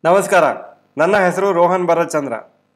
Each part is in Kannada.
ನಮಸ್ಕಾರ ನನ್ನ ಹೆಸರು ರೋಹನ್ ಭರತ್ ಚಂದ್ರ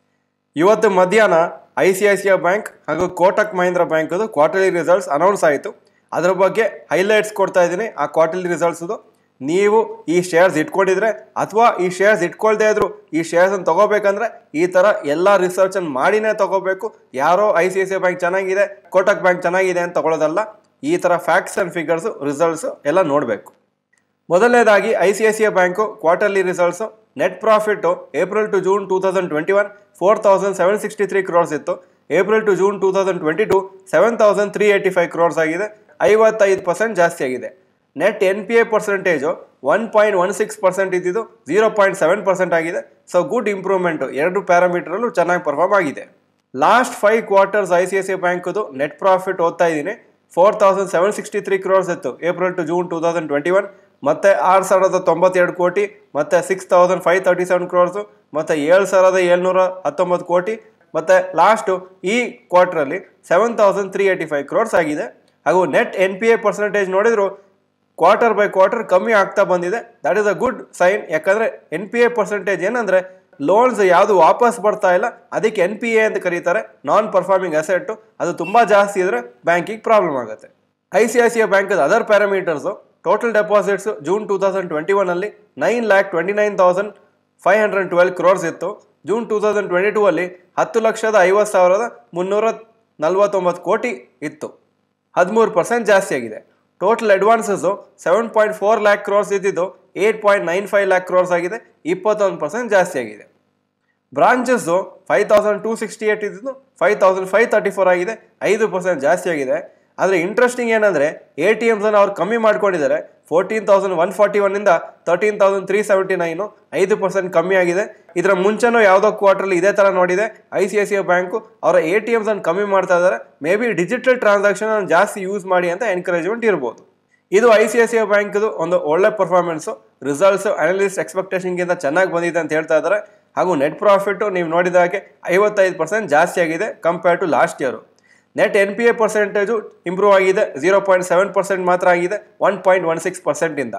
ಇವತ್ತು ಮಧ್ಯಾಹ್ನ I C I C I bank ಹಾಗೂ ಕೋಟಕ್ ಮಹೀಂದ್ರ ಬ್ಯಾಂಕದು ಕ್ವಾರ್ಟರ್ಲಿ ರಿಸಲ್ಟ್ಸ್ ಅನೌನ್ಸ್ ಆಯಿತು ಅದರ ಬಗ್ಗೆ ಹೈಲೈಟ್ಸ್ ಕೊಡ್ತಾ ಇದ್ದೀನಿ ಆ ಕ್ವಾರ್ಟರ್ಲಿ ರಿಸಲ್ಟ್ಸ್ದು ನೀವು ಈ ಶೇರ್ಸ್ ಇಟ್ಕೊಂಡಿದ್ರೆ ಅಥವಾ ಈ ಶೇರ್ಸ್ ಇಟ್ಕೊಳ್ದೇ ಇದ್ರು ಈ ಶೇರ್ಸನ್ನು ತಗೋಬೇಕಂದ್ರೆ ಈ ಥರ ಎಲ್ಲ ರಿಸರ್ಚನ್ನು ಮಾಡಿನೇ ತಗೋಬೇಕು ಯಾರೋ I C I C I bank ಚೆನ್ನಾಗಿದೆ ಕೋಟಕ್ ಬ್ಯಾಂಕ್ ಚೆನ್ನಾಗಿದೆ ಅಂತ ತಗೊಳ್ಳೋದಲ್ಲ ಈ ಥರ ಫ್ಯಾಕ್ಟ್ಸ್ ಆ್ಯಂಡ್ ಫಿಗರ್ಸು ರಿಸಲ್ಟ್ಸು ಎಲ್ಲ ನೋಡಬೇಕು ಮೊದಲನೇದಾಗಿ I C I C I bank quarterly results net profit April to June two thousand twenty one four thousand seven sixty three crores ಇತ್ತು April to June two thousand twenty two seven thousand three eighty five crores ಆಗಿದೆ ಐವತ್ತೈದು ಪರ್ಸೆಂಟ್ ಜಾಸ್ತಿ ಆಗಿದೆ net N P A percentage one point one six percent ಇದ್ದಿದ್ದು ಜೀರೋ ಪಾಯಿಂಟ್ ಸೆವೆನ್ ಪರ್ಸೆಂಟ್ ಆಗಿದೆ ಸೊ ಗುಡ್ ಇಂಪ್ರೂವ್ಮೆಂಟು ಎರಡು ಪ್ಯಾರಾಮೀಟರಲ್ಲೂ ಚೆನ್ನಾಗಿ ಪರ್ಫಾರ್ಮ್ ಆಗಿದೆ last five quarters I C I C I ಬ್ಯಾಂಕದು ನೆಟ್ ಪ್ರಾಫಿಟ್ ಓದ್ತಾ ಇದ್ದೀನಿ four thousand seven sixty three crores ಇತ್ತು April to June two thousand twenty one ಮತ್ತು ಆರು ಸಾವಿರದ ತೊಂಬತ್ತೆರಡು ಕೋಟಿ ಮತ್ತು six thousand five thirty seven crores ಮತ್ತು ಏಳು ಸಾವಿರದ ಏಳ್ನೂರ ಹತ್ತೊಂಬತ್ತು ಕೋಟಿ ಮತ್ತು ಲಾಸ್ಟು ಈ ಕ್ವಾರ್ಟ್ರಲ್ಲಿ seven thousand three eighty five crores ಆಗಿದೆ ಹಾಗೂ net N P A percentage ನೋಡಿದ್ರು ಕ್ವಾರ್ಟರ್ ಬೈ ಕ್ವಾರ್ಟರ್ ಕಮ್ಮಿ ಆಗ್ತಾ ಬಂದಿದೆ that is a good sign ಯಾಕಂದರೆ ಎನ್ ಪಿ ಎ ಪರ್ಸೆಂಟೇಜ್ ಏನಂದರೆ ಲೋನ್ಸ್ ಯಾವುದು ವಾಪಸ್ ಬರ್ತಾ ಇಲ್ಲ ಅದಕ್ಕೆ ಎನ್ ಪಿ ಎ ಅಂತ ಕರೀತಾರೆ ನಾನ್ ಪರ್ಫಾರ್ಮಿಂಗ್ ಅಸೆಟ್ಟು ಅದು ತುಂಬ ಜಾಸ್ತಿ ಇದ್ದರೆ ಬ್ಯಾಂಕಿಗೆ ಪ್ರಾಬ್ಲಮ್ ಆಗುತ್ತೆ I C I C I ಬ್ಯಾಂಕದ other parameters total deposits June two thousand twenty ಒನಲ್ಲಿ nine lakh twenty nine thousand five hundred twelve crores ಇತ್ತು June two thousand twenty two ಅಲ್ಲಿ ಹತ್ತು ಲಕ್ಷದ ಐವತ್ತು ಸಾವಿರದ ಮುನ್ನೂರ ನಲ್ವತ್ತೊಂಬತ್ತು ಕೋಟಿ ಇತ್ತು ಹದಿಮೂರು ಪರ್ಸೆಂಟ್ ಜಾಸ್ತಿ ಆಗಿದೆ total advances seven point four lakh crores ಇದ್ದಿದ್ದು eight point nine five lakh crores ಆಗಿದೆ ಇಪ್ಪತ್ತೊಂದು ಪರ್ಸೆಂಟ್ ಜಾಸ್ತಿ ಆಗಿದೆ branches five thousand two sixty eight ಇದ್ದಿದ್ದು five thousand five thirty four ಆಗಿದೆ ಐದು ಪರ್ಸೆಂಟ್ ಜಾಸ್ತಿ ಆಗಿದೆ ಆದರೆ ಇಂಟ್ರೆಸ್ಟಿಂಗ್ ಏನಂದರೆ ಎ ಟಿ ಎಮ್ಸನ್ನು ಅವ್ರು ಕಮ್ಮಿ ಮಾಡ್ಕೊಂಡಿದ್ದಾರೆ ಫೋರ್ಟೀನ್ ತೌಸಂಡ್ ಒನ್ ಫಾರ್ಟಿ ಒನ್ನಿಂದ thirteen thousand three seventy nine ಐದು ಪರ್ಸೆಂಟ್ ಕಮ್ಮಿ ಆಗಿದೆ ಇದರ ಮುಂಚೆನೂ ಯಾವುದೋ ಕ್ವಾರ್ಟರ್ಲಿ ಇದೇ ಥರ ನೋಡಿದೆ I C I C I bank ಅವರ ಎ ಟಿ ಎಮ್ಸನ್ನು ಕಮ್ಮಿ ಮಾಡ್ತಾ ಇದ್ದಾರೆ ಮೇ ಬಿ ಡಿಜಿಟಲ್ ಟ್ರಾನ್ಸಾಕ್ಷನ್ ಜಾಸ್ತಿ ಯೂಸ್ ಮಾಡಿ ಅಂತ ಎನ್ಕರೇಜ್ಮೆಂಟ್ ಇರ್ಬೋದು ಇದು I C I C I ಬ್ಯಾಂಕ್ದು ಒಂದು ಒಳ್ಳೆ ಪರ್ಫಾರ್ಮೆನ್ಸು ರಿಸಲ್ಟ್ಸು ಅನಲಿಸ್ಟ್ ಎಕ್ಸ್ಪೆಕ್ಟೇಷನ್ಗಿಂತ ಚೆನ್ನಾಗಿ ಬಂದಿದೆ ಅಂತ ಹೇಳ್ತಾ ಇದ್ದಾರೆ ಹಾಗೂ ನೆಟ್ ಪ್ರಾಫಿಟ್ಟು ನೀವು ನೋಡಿದ ಹಾಗೆ ಐವತ್ತೈದು ಪರ್ಸೆಂಟ್ ಜಾಸ್ತಿ ಆಗಿದೆ compare to last year net N P A percentage improve ಆಗಿದೆ ಜೀರೋ ಪಾಯಿಂಟ್ ಸೆವೆನ್ ಪರ್ಸೆಂಟ್ ಮಾತ್ರ ಆಗಿದೆ ಒನ್ ಪಾಯಿಂಟ್ ಒನ್ ಸಿಕ್ಸ್ ಪರ್ಸೆಂಟಿಂದ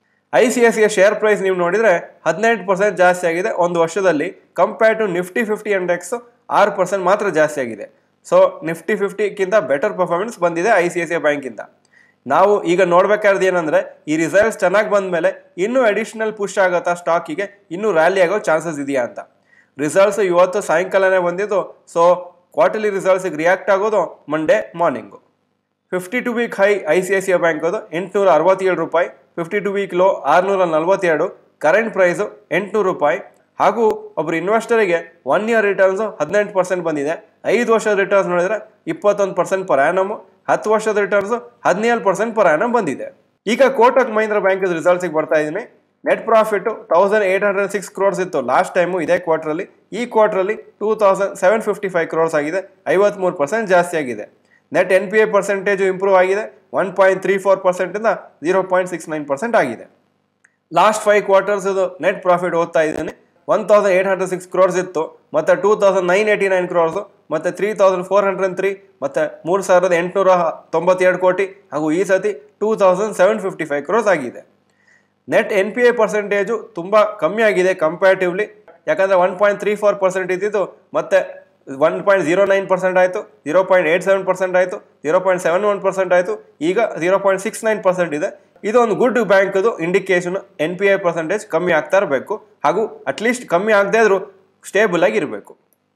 I C I C I share price ನೀವು ನೋಡಿದರೆ ಹದಿನೆಂಟು ಪರ್ಸೆಂಟ್ ಜಾಸ್ತಿ ಆಗಿದೆ ಒಂದು ವರ್ಷದಲ್ಲಿ compare to Nifty fifty index ಆರು ಪರ್ಸೆಂಟ್ ಮಾತ್ರ ಜಾಸ್ತಿ ಆಗಿದೆ ಸೊ ನಿಫ್ಟಿ ಫಿಫ್ಟಿಗಿಂತ ಬೆಟರ್ ಪರ್ಫಾರ್ಮೆನ್ಸ್ ಬಂದಿದೆ I C I C I ಬ್ಯಾಂಕಿಂದ ನಾವು ಈಗ ನೋಡ್ಬೇಕಾದ್ರೆ ಏನಂದ್ರೆ ಈ ರಿಸಲ್ಟ್ಸ್ ಚೆನ್ನಾಗಿ ಬಂದ ಮೇಲೆ ಇನ್ನೂ ಅಡಿಷನಲ್ ಪುಷ್ ಆಗುತ್ತಾ ಸ್ಟಾಕಿಗೆ ಇನ್ನೂ ರ್ಯಾಲಿ ಆಗೋ ಚಾನ್ಸಸ್ ಇದೆಯಾ ಅಂತ ರಿಸಲ್ಟ್ಸ್ ಇವತ್ತು ಸಾಯಂಕಾಲನೇ ಬಂದಿದ್ದು ಸೊ ಕ್ವಾರ್ಟರ್ಲಿ ರಿಸಲ್ಟ್ಸಿಗೆ ರಿಯಾಕ್ಟ್ ಆಗೋದು Monday morning fifty two week high I C I C I bank ಅದು ಎಂಟುನೂರ ಅರವತ್ತೇಳು ರೂಪಾಯಿ ಫಿಫ್ಟಿ ಟು ವೀಕ್ ಲೋ ಆರುನೂರ ನಲ್ವತ್ತೆರಡು ಕರೆಂಟ್ ಪ್ರೈಸು ಎಂಟುನೂರು ರೂಪಾಯಿ ಹಾಗೂ ಒಬ್ಬರು ಇನ್ವೆಸ್ಟರಿಗೆ ಒನ್ ಇಯರ್ ರಿಟರ್ನ್ಸು ಹದಿನೆಂಟು ಪರ್ಸೆಂಟ್ ಬಂದಿದೆ ಐದು ವರ್ಷದ ರಿಟರ್ನ್ಸ್ ನೋಡಿದರೆ ಇಪ್ಪತ್ತೊಂದು ಪರ್ಸೆಂಟ್ ಪರ್ ಆ್ಯನಮು ಹತ್ತು ವರ್ಷದ ರಿಟರ್ನ್ಸು ಹದಿನೇಳು ಪರ್ಸೆಂಟ್ ಪರ್ ಆ್ಯನಮ್ ಬಂದಿದೆ ಈಗ ಕೋಟಕ್ ಮಹೀಂದ್ರ ಬ್ಯಾಂಕ್ ರಿಸಲ್ಟ್ಸಿಗೆ ಬರ್ತಾ ಇದ್ದೀನಿ net profit thousand eight hundred six crores ಇತ್ತು ಲಾಸ್ಟ್ ಟೈಮು ಇದೇ ಕ್ವಾರ್ಟ್ರಲ್ಲಿ ಈ ಕ್ವಾರ್ಟ್ರಲ್ಲಿ two thousand seven fifty five crores ಆಗಿದೆ ಐವತ್ಮೂರು ಪರ್ಸೆಂಟ್ ಜಾಸ್ತಿ ಆಗಿದೆ net N P A percentage improve ಆಗಿದೆ ಒನ್ ಪಾಯಿಂಟ್ ತ್ರೀ ಫೋರ್ ಪರ್ಸೆಂಟಿಂದ zero point six nine percent ಆಗಿದೆ ಲಾಸ್ಟ್ ಫೈವ್ ಕ್ವಾರ್ಟರ್ಸ್ ಇದು ನೆಟ್ ಪ್ರಾಫಿಟ್ ಓದ್ತಾ ಇದ್ದೀನಿ one thousand eight hundred six crores ಇತ್ತು ಮತ್ತು two thousand nine eighty nine crores ಮತ್ತು three thousand four hundred three ಮತ್ತು ಮೂರು ಸಾವಿರದ ಎಂಟುನೂರ ತೊಂಬತ್ತೆರಡು ಕೋಟಿ ಹಾಗೂ ಈ ಸತಿ two thousand seven fifty five crores ಆಗಿದೆ net N P A percentage ತುಂಬ ಕಮ್ಮಿ ಆಗಿದೆ ಕಂಪ್ಯಾರಿಟಿವ್ಲಿ ಯಾಕಂದರೆ one point three four percent ಇದ್ದಿದ್ದು ಮತ್ತೆ one point zero nine percent ಆಯಿತು zero point eight seven percent ಆಯಿತು zero point seven one percent ಆಯಿತು ಈಗ zero point six nine percent ಇದೆ ಇದು ಒಂದು ಗುಡ್ ಬ್ಯಾಂಕದು indication N P I percentage ಕಮ್ಮಿ ಆಗ್ತಾ ಇರಬೇಕು ಹಾಗೂ ಅಟ್ಲೀಸ್ಟ್ ಕಮ್ಮಿ ಆಗದೇ ಇದ್ರೂ ಸ್ಟೇಬಲ್ ಆಗಿ ಇರಬೇಕು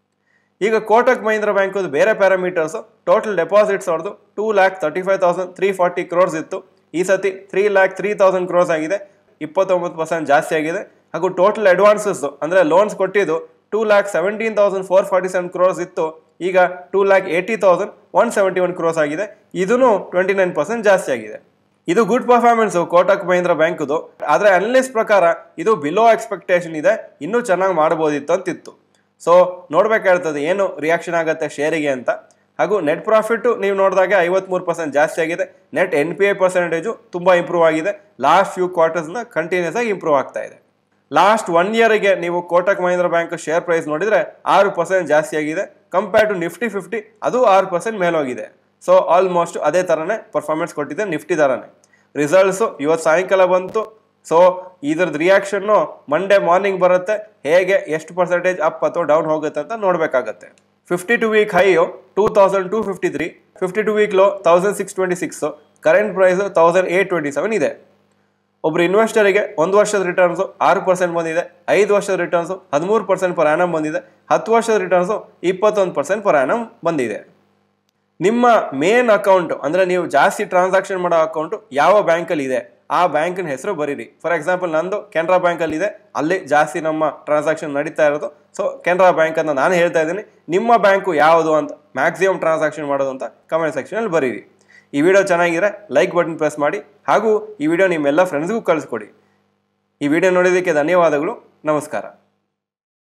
ಈಗ ಕೋಟಕ್ ಮಹೀಂದ್ರ ಬ್ಯಾಂಕದು ಬೇರೆ ಪ್ಯಾರಾಮೀಟರ್ಸು ಟೋಟಲ್ ಡೆಪಾಸಿಟ್ಸ್ ಅವ್ರದ್ದು two lakh thirty five thousand three forty crores ಇತ್ತು ಈ ಸತಿ three lakh three thousand crores ಆಗಿದೆ ಇಪ್ಪತ್ತೊಂಬತ್ತು ಪರ್ಸೆಂಟ್ ಜಾಸ್ತಿ ಆಗಿದೆ ಹಾಗೂ ಟೋಟಲ್ ಅಡ್ವಾನ್ಸಸ್ ಅಂದರೆ ಲೋನ್ಸ್ ಕೊಟ್ಟಿದ್ದು two lakh seventeen thousand four forty seven crores ಇತ್ತು ಈಗ two lakh eighty thousand one seventy one crores ಆಗಿದೆ ಇದೂ ಟ್ವೆಂಟಿ ನೈನ್ ಪರ್ಸೆಂಟ್ ಜಾಸ್ತಿ ಆಗಿದೆ ಇದು ಗುಡ್ ಪರ್ಫಾರ್ಮೆನ್ಸು ಕೋಟಕ್ ಮಹೀಂದ್ರ ಬ್ಯಾಂಕ್ದು ಆದರೆ ಅನಲಿಸ್ಟ್ ಪ್ರಕಾರ ಇದು ಬಿಲೋ ಎಕ್ಸ್ಪೆಕ್ಟೇಷನ್ ಇದೆ ಇನ್ನೂ ಚೆನ್ನಾಗಿ ಮಾಡ್ಬೋದಿತ್ತು ಅಂತಿತ್ತು ಸೊ ನೋಡ್ಬೇಕಾಗ್ತದೆ ಏನು ರಿಯಾಕ್ಷನ್ ಆಗುತ್ತೆ ಶೇರಿಗೆ ಅಂತ ಹಾಗೂ ನೆಟ್ ಪ್ರಾಫಿಟ್ಟು ನೀವು ನೋಡಿದಾಗ ಐವತ್ಮೂರು ಪರ್ಸೆಂಟ್ ಜಾಸ್ತಿ ಆಗಿದೆ net N P I percentage ತುಂಬ ಇಂಪ್ರೂವ್ ಆಗಿದೆ ಲಾಸ್ಟ್ ಫ್ಯೂ ಕ್ವಾರ್ಟರ್ಸ್ನ ಕಂಟಿನ್ಯೂಸ್ ಆಗಿ ಇಂಪ್ರೂವ್ ಆಗ್ತಾ ಇದೆ ಲಾಸ್ಟ್ ಒನ್ ಇಯರ್ಗೆ ನೀವು Kotak Mahindra bank share price ನೋಡಿದರೆ ಆರು ಪರ್ಸೆಂಟ್ ಜಾಸ್ತಿ ಆಗಿದೆ ಕಂಪೇರ್ ಟು ನಿಫ್ಟಿ ಫಿಫ್ಟಿ ಅದು ಆರು ಪರ್ಸೆಂಟ್ ಮೇಲೋಗಿದೆ ಸೊ ಆಲ್ಮೋಸ್ಟ್ ಅದೇ ಥರನೇ ಪರ್ಫಾರ್ಮೆನ್ಸ್ ಕೊಟ್ಟಿದೆ ನಿಫ್ಟಿ ಥರನೇ ರಿಸಲ್ಟ್ಸು ಇವತ್ತು ಸಾಯಂಕಾಲ ಬಂತು ಸೊ ಇದ್ರದ್ದು ರಿಯಾಕ್ಷನ್ನು ಮಂಡೇ ಮಾರ್ನಿಂಗ್ ಬರುತ್ತೆ ಹೇಗೆ ಎಷ್ಟು ಪರ್ಸೆಂಟೇಜ್ ಅಪ್ ಅಥವಾ ಡೌನ್ ಹೋಗುತ್ತೆ ಅಂತ ನೋಡಬೇಕಾಗತ್ತೆ fifty two week high two thousand two fifty three fifty two week low thousand six twenty six current price thousand eight twenty seven ಇದೆ ಒಬ್ಬರು ಇನ್ವೆಸ್ಟರಿಗೆ ಒಂದು ವರ್ಷದ ರಿಟರ್ನ್ಸು ಆರು ಪರ್ಸೆಂಟ್ ಬಂದಿದೆ ಐದು ವರ್ಷದ ರಿಟರ್ನ್ಸು ಹದಿಮೂರು ಪರ್ಸೆಂಟ್ ಪರ್ ಆ್ಯನಮ್ ಬಂದಿದೆ ಹತ್ತು ವರ್ಷದ ರಿಟರ್ನ್ಸು ಇಪ್ಪತ್ತೊಂದು ಪರ್ಸೆಂಟ್ ಪರ್ ಆ್ಯನಮ್ ಬಂದಿದೆ ನಿಮ್ಮ ಮೇನ್ ಅಕೌಂಟ್ ಅಂದರೆ ನೀವು ಜಾಸ್ತಿ ಟ್ರಾನ್ಸಾಕ್ಷನ್ ಮಾಡೋ ಅಕೌಂಟು ಯಾವ ಬ್ಯಾಂಕಲ್ಲಿ ಇದೆ ಆ ಬ್ಯಾಂಕಿನ ಹೆಸರು ಬರೀರಿ ಫಾರ್ ಎಕ್ಸಾಂಪಲ್ ನಂದು ಕೆನರಾ ಬ್ಯಾಂಕಲ್ಲಿ ಇದೆ ಅಲ್ಲಿ ಜಾಸ್ತಿ ನಮ್ಮ ಟ್ರಾನ್ಸಾಕ್ಷನ್ ನಡೀತಾ ಇರೋದು ಸೊ ಕೆನರಾ ಬ್ಯಾಂಕ್ ಅಂತ ನಾನು ಹೇಳ್ತಾ ಇದ್ದೀನಿ ನಿಮ್ಮ ಬ್ಯಾಂಕು ಯಾವುದು ಅಂತ ಮ್ಯಾಕ್ಸಿಮಮ್ ಟ್ರಾನ್ಸಾಕ್ಷನ್ ಮಾಡೋದು ಅಂತ ಕಮೆಂಟ್ ಸೆಕ್ಷನಲ್ಲಿ ಬರೀರಿ ಈ ವಿಡಿಯೋ ಚೆನ್ನಾಗಿದ್ರೆ ಲೈಕ್ ಬಟನ್ ಪ್ರೆಸ್ ಮಾಡಿ ಹಾಗೂ ಈ ವಿಡಿಯೋ ನಿಮ್ಮೆಲ್ಲ ಫ್ರೆಂಡ್ಸ್ಗೂ ಕಳಿಸ್ಕೊಡಿ ಈ ವಿಡಿಯೋ ನೋಡಿದ್ದಕ್ಕೆ ಧನ್ಯವಾದಗಳು ನಮಸ್ಕಾರ